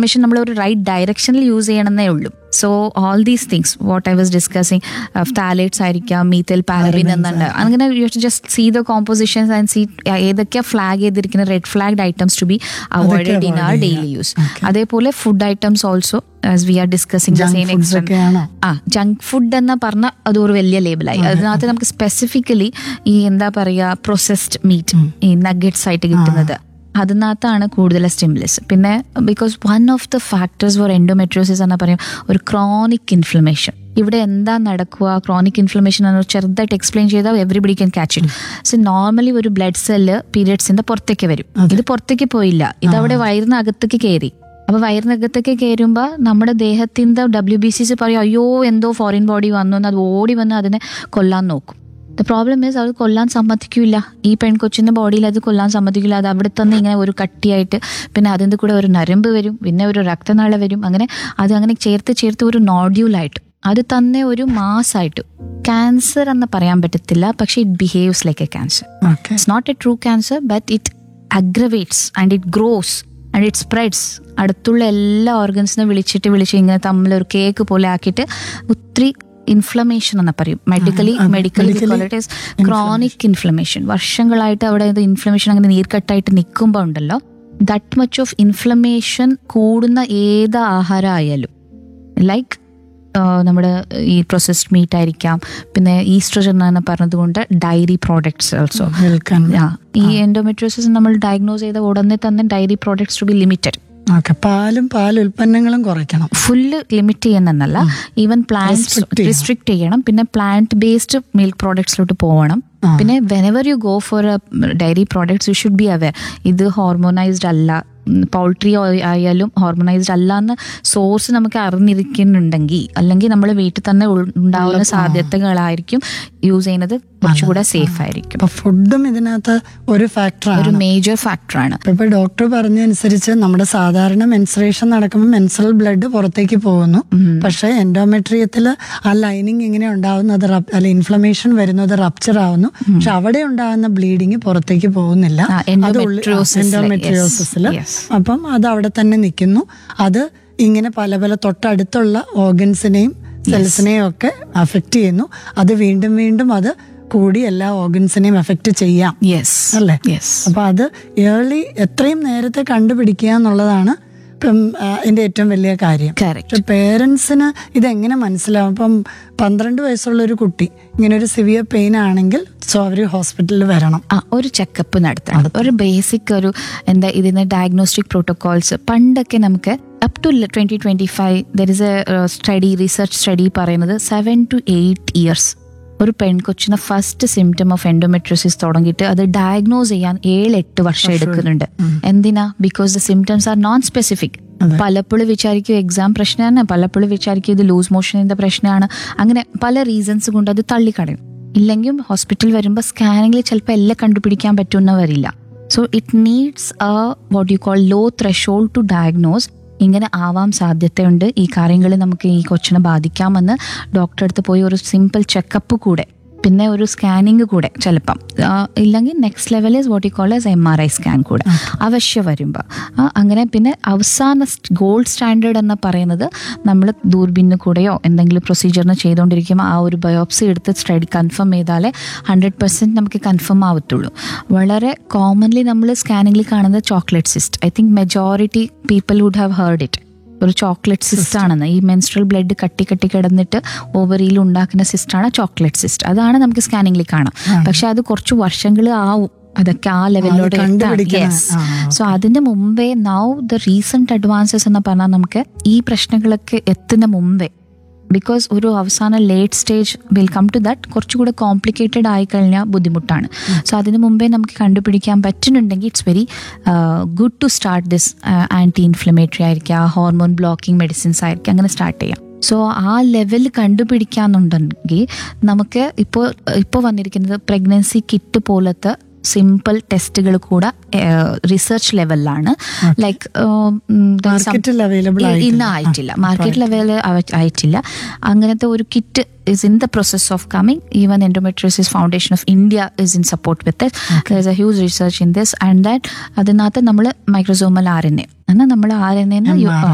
Information നമ്മൾ ഒരു right ഡയറക്ഷനിൽ യൂസ് ചെയ്യണമെന്നേ ഉള്ളൂ so all these things what I was discussing phthalates ആയിരിക്കാം മീത്തൽ പാരബിൻ എന്നുണ്ട് അങ്ങനെ you just see the compositions and see ഏതൊക്കെയാ ഫ്ലാഗ് ചെയ്തിരിക്കുന്ന red flagged items to be avoided in our daily use അതേപോലെ food items also as we are discussing the Junk same foods extent ഒക്കെയാണോ? ആ junk food എന്ന് പറഞ്ഞ അത് ഒരു വലിയ ലേബിളായി അതിനകത്ത് നമുക്ക് സ്പെസിഫിക്കലി ഈ എന്താ പറയാ പ്രൊസസ്ഡ് മീറ്റ് ഈ നഗറ്റ്സ് ആയിട്ട് കിട്ടുന്നത് അതിനകത്താണ് കൂടുതൽ സ്റ്റിമുലസ് പിന്നെ because one of the factors for endometriosis എന്ന് പറയും ഒരു ക്രോണിക് ഇൻഫ്ലമേഷൻ ഇവിടെ എന്താ നടക്കുക ക്രോണിക് ഇൻഫ്ലമേഷൻ എന്ന് ചെറുതായിട്ട് എക്സ്പ്ലെയിൻ ചെയ്താൽ everybody can catch it so normally ഒരു ബ്ലഡ് സെല്ല് പീരിയഡ്സിന്റെ പുറത്തേക്ക് വരും ഇത് പുറത്തേക്ക് പോയില്ല ഇത് അവിടെ വയറിനകത്തേക്ക് കയറി അപ്പൊ വയറിനകത്തേക്ക് കയറുമ്പോൾ നമ്മുടെ ദേഹത്തിന്റെ ഡബ്ല്യു ബി സിസ് പറയും അയ്യോ എന്തോ ഫോറിൻ ബോഡി വന്നു എന്ന് അത് ഓടി വന്ന് അതിനെ കൊല്ലാൻ നോക്കും ദ പ്രോബ്ലം മീൻസ് അത് കൊല്ലാൻ സമ്മതിക്കില്ല ഈ പെൺകൊച്ചിന്റെ ബോഡിയിൽ അത് കൊല്ലാൻ സമ്മതിക്കില്ല അത് അവിടെ തന്നെ ഇങ്ങനെ ഒരു കട്ടിയായിട്ട് പിന്നെ അതിൻ്റെ കൂടെ ഒരു നരമ്പ് വരും പിന്നെ ഒരു രക്തനാള വരും അങ്ങനെ അത് അങ്ങനെ ചേർത്ത് ചേർത്ത് ഒരു നോഡ്യൂളായിട്ട് അത് തന്നെ ഒരു മാസായിട്ട് ക്യാൻസർ എന്ന് പറയാൻ പറ്റത്തില്ല പക്ഷെ it behaves like a cancer okay it's not a true cancer but it aggravates and it grows and it spreads അടുത്തുള്ള എല്ലാ ഓർഗൻസിനെ വിളിച്ചിട്ട് വിളിച്ച് ഇങ്ങനെ തമ്മിൽ ഒരു കേക്ക് പോലെ ആക്കിയിട്ട് ഒത്തിരി ഇൻഫ്ലമേഷൻ എന്ന് പറയും മെഡിക്കലി ആ, മെഡിക്കലി medically ക്രോണിക് ഇൻഫ്ലമേഷൻ വർഷങ്ങളായിട്ട് അവിടെ ഇത് ഇൻഫ്ലമേഷൻ അങ്ങനെ നീർക്കെട്ടായിട്ട് നിൽക്കുമ്പോൾ ഉണ്ടല്ലോ ദറ്റ് മച്ച് ഓഫ് ഇൻഫ്ലമേഷൻ കൂടുന്ന ഏത് ആഹാരം ആയാലും ലൈക്ക് നമ്മുടെ ഈ പ്രൊസസ്ഡ് മീറ്റ് ആയിരിക്കാം പിന്നെ ഈസ്ട്രജൻ എന്ന് പറഞ്ഞതുകൊണ്ട് ഡയറി പ്രോഡക്ട്സ് ഓൾസോ വിൽക്കാൻ ഈ എൻഡോമെട്രിയോസിസ് നമ്മൾ ഡയഗ്നോസ് ചെയ്ത ഉടനെ തന്നെ dairy products to be limited okay പാലും പാൽ ഉൽപ്പന്നങ്ങളും കുറയ്ക്കണം ഫുള്ള് ലിമിറ്റ് ചെയ്യുന്നല്ല ഈവൻ പ്ലാന്റ്സ് Restrict ചെയ്യണം. റിസ്ട്രിക്ട് ചെയ്യണം പിന്നെ പ്ലാന്റ് ബേസ്ഡ് മിൽക്ക് പ്രോഡക്ട്സിലോട്ട് പോകണം പിന്നെ whenever you go for dairy products you should be aware ഇത് ഹോർമോണൈസ്ഡ് അല്ല പൗൾട്രി ആയാലും ഹോർമോണൈസ്ഡ് അല്ല എന്ന് സോഴ്സ് നമുക്ക് അറിഞ്ഞിരിക്കുന്നുണ്ടെങ്കിൽ അല്ലെങ്കിൽ നമ്മൾ വീട്ടിൽ തന്നെ ഉൾ- ഉണ്ടാവുന്ന സാധ്യതകളായിരിക്കും യൂസ് ചെയ്യുന്നത് കുറച്ചുകൂടെ സേഫ് ആയിരിക്കും അപ്പൊ ഫുഡും ഇതിനകത്ത് ഒരു ഒരു ഫാക്ടറാണ് മേജർ ഫാക്ടറാണ് ഇപ്പൊ ഇപ്പൊ ഡോക്ടർ പറഞ്ഞ അനുസരിച്ച് നമ്മുടെ സാധാരണ മെൻസ്ട്രേഷൻ നടക്കുമ്പോൾ മെൻസ്ട്രൽ ബ്ലഡ് പുറത്തേക്ക് പോകുന്നു പക്ഷെ എൻഡോമെട്രിയത്തിൽ ആ ലൈനിങ് ഇങ്ങനെ ഉണ്ടാവുന്നത് റപ്- അല്ല ഇൻഫ്ലമേഷൻ വരുന്നത് റപ്ചർ ആവുന്നു പക്ഷെ അവിടെ ഉണ്ടാകുന്ന ബ്ലീഡിങ് പുറത്തേക്ക് പോകുന്നില്ല ആ, endometriosis ല്, എൻഡോമെട്രിയോസിൽ yes, yes. അപ്പം അത് അവിടെ തന്നെ നിൽക്കുന്നു അത് ഇങ്ങനെ പല പല തൊട്ടടുത്തുള്ള ഓർഗൻസിനെയും സെൽസിനെയും ഒക്കെ അഫക്റ്റ് ചെയ്യുന്നു അത് വീണ്ടും വീണ്ടും അത് കൂടി എല്ലാ ഓർഗൻസിനെയും എഫക്റ്റ് ചെയ്യാം യെസ് അല്ലേ യെസ് അപ്പൊ അത് ഏർലി എത്രയും നേരത്തെ കണ്ടുപിടിക്കുക എന്നുള്ളതാണ് ഇപ്പം ആ, ഇതിന്റെ ഏറ്റവും വലിയ കാര്യം കറക്റ്റ് പക്ഷെ പേരൻസിന് ഇതെങ്ങനെ മനസ്സിലാവും ഇപ്പം പന്ത്രണ്ട് വയസ്സുള്ള ഒരു കുട്ടി ഇങ്ങനെ ഒരു സിവിയർ പെയിൻ ആണെങ്കിൽ സോ അവർ ഹോസ്പിറ്റലിൽ വരണം ആ ഒരു ചെക്കപ്പ് നടത്തണം ഒരു ബേസിക് ഒരു എന്താ ഇതിന് ഡയഗ്നോസ്റ്റിക് പ്രോട്ടോകോൾസ് പണ്ടൊക്കെ നമുക്ക് up to twenty twenty five there is a study research study പറയുന്നത് സെവൻ ടു എയ്റ്റ് ഇയേഴ്സ് ഒരു പെൺകൊച്ചിന് ഫസ്റ്റ് സിംറ്റം ഓഫ് എൻഡോമെട്രോസിസ് തുടങ്ങിയിട്ട് അത് ഡയഗ്നോസ് ചെയ്യാൻ ഏഴ് എട്ട് വർഷം എടുക്കുന്നുണ്ട് എന്തിനാ because the symptoms are non specific അതെ. പലപ്പോഴും വിചാരിക്കും എക്സാം പ്രശ്നമാണ് പലപ്പോഴും വിചാരിക്കും ഇത് ലൂസ് മോഷനിന്റെ പ്രശ്നമാണ് അങ്ങനെ പല റീസൺസ് കൊണ്ട് അത് തള്ളിക്കളയും ഇല്ലെങ്കിൽ ഹോസ്പിറ്റൽ വരുമ്പോൾ സ്കാനിങ്ങിൽ ചിലപ്പോൾ എല്ലാം കണ്ടുപിടിക്കാൻ പറ്റുന്ന വരില്ല so it needs a what you call low threshold to diagnose ഇങ്ങനെ ആവാൻ സാധ്യതയുണ്ട് ഈ കാര്യങ്ങൾ നമുക്ക് ഈ കൊച്ചിനെ ബാധിക്കാമെന്ന് ഡോക്ടറെ അടുത്ത് പോയി ഒരു സിമ്പിൾ ചെക്കപ്പ് കൂടെ പിന്നെ ഒരു സ്കാനിങ് കൂടെ ചിലപ്പം ആ, ഇല്ലെങ്കിൽ next level is what you call as M R I scan കൂടെ അവശ്യം വരുമ്പോൾ അങ്ങനെ പിന്നെ അവസാന ഗോൾഡ് സ്റ്റാൻഡേർഡ് എന്ന് പറയുന്നത് നമ്മൾ ദൂർബിന്ന് കൂടെയോ എന്തെങ്കിലും പ്രൊസീജിയറിന് ചെയ്തുകൊണ്ടിരിക്കുമ്പോൾ ആ ഒരു ബയോപ്സി എടുത്ത് സ്റ്റഡി കൺഫേം ചെയ്താലേ ഹൺഡ്രഡ് പെർസെൻറ്റ് നമുക്ക് കൺഫേം ആവത്തുള്ളൂ വളരെ കോമൺലി നമ്മൾ സ്കാനിങ്ങിൽ കാണുന്നത് chocolate cyst I think majority people would have heard it ഒരു ചോക്ലേറ്റ് സിസ്റ്റ് ആണെന്ന് ഈ മെൻസ്ട്രൽ ബ്ലഡ് കട്ടി കട്ടി കിടന്നിട്ട് ഓവറിയിൽ ഉണ്ടാക്കുന്ന സിസ്റ്റാണ് ചോക്ലേറ്റ് സിസ്റ്റ് അതാണ് നമുക്ക് സ്കാനിങ്ങിൽ കാണാം പക്ഷെ അത് കുറച്ച് വർഷങ്ങൾ ആവും അതൊക്കെ ആ ലെവലിലോട്ട് കണ്ടുപിടിക്കണം. ആ, സോ അതിന്റെ മുമ്പേ നൗ ദ റീസെന്റ് അഡ്വാൻസസ് എന്ന് പറഞ്ഞാൽ നമുക്ക് ഈ പ്രശ്നങ്ങളൊക്കെ എത്തുന്ന മുമ്പേ ബിക്കോസ് ഒരു അവസാന late stage will come to that കുറച്ചുകൂടെ കോംപ്ലിക്കേറ്റഡ് ആയി കഴിഞ്ഞാൽ ബുദ്ധിമുട്ടാണ് സോ അതിന് മുമ്പേ നമുക്ക് കണ്ടുപിടിക്കാൻ പറ്റുന്നുണ്ടെങ്കിൽ it's very good to start this anti inflammatory ആയിരിക്കാം ഹോർമോൺ ബ്ലോക്കിംഗ് മെഡിസിൻസ് ആയിരിക്കും അങ്ങനെ സ്റ്റാർട്ട് ചെയ്യാം സോ ആ ലെവൽ കണ്ടുപിടിക്കാന്നുണ്ടെങ്കിൽ നമുക്ക് ഇപ്പോൾ ഇപ്പോൾ വന്നിരിക്കുന്നത് പ്രഗ്നൻസി കിറ്റ് പോലത്തെ സിമ്പിൾ ടെസ്റ്റുകൾ കൂടെ റിസർച്ച് ലെവലിലാണ് ലൈക്ക് മാർക്കറ്റിൽ അവൈലബിൾ ഇന്ന് ആയിട്ടില്ല മാർക്കറ്റ് ലെവലിൽ ആയിട്ടില്ല അങ്ങനത്തെ ഒരു kit is in the process of coming even endometriosis foundation of India is in support with there a huge research in this and that അതിനകത്ത് നമ്മൾ മൈക്രോസോമൽ ആർ എൻ എ എന്നാൽ നമ്മൾ ആർ എൻ എ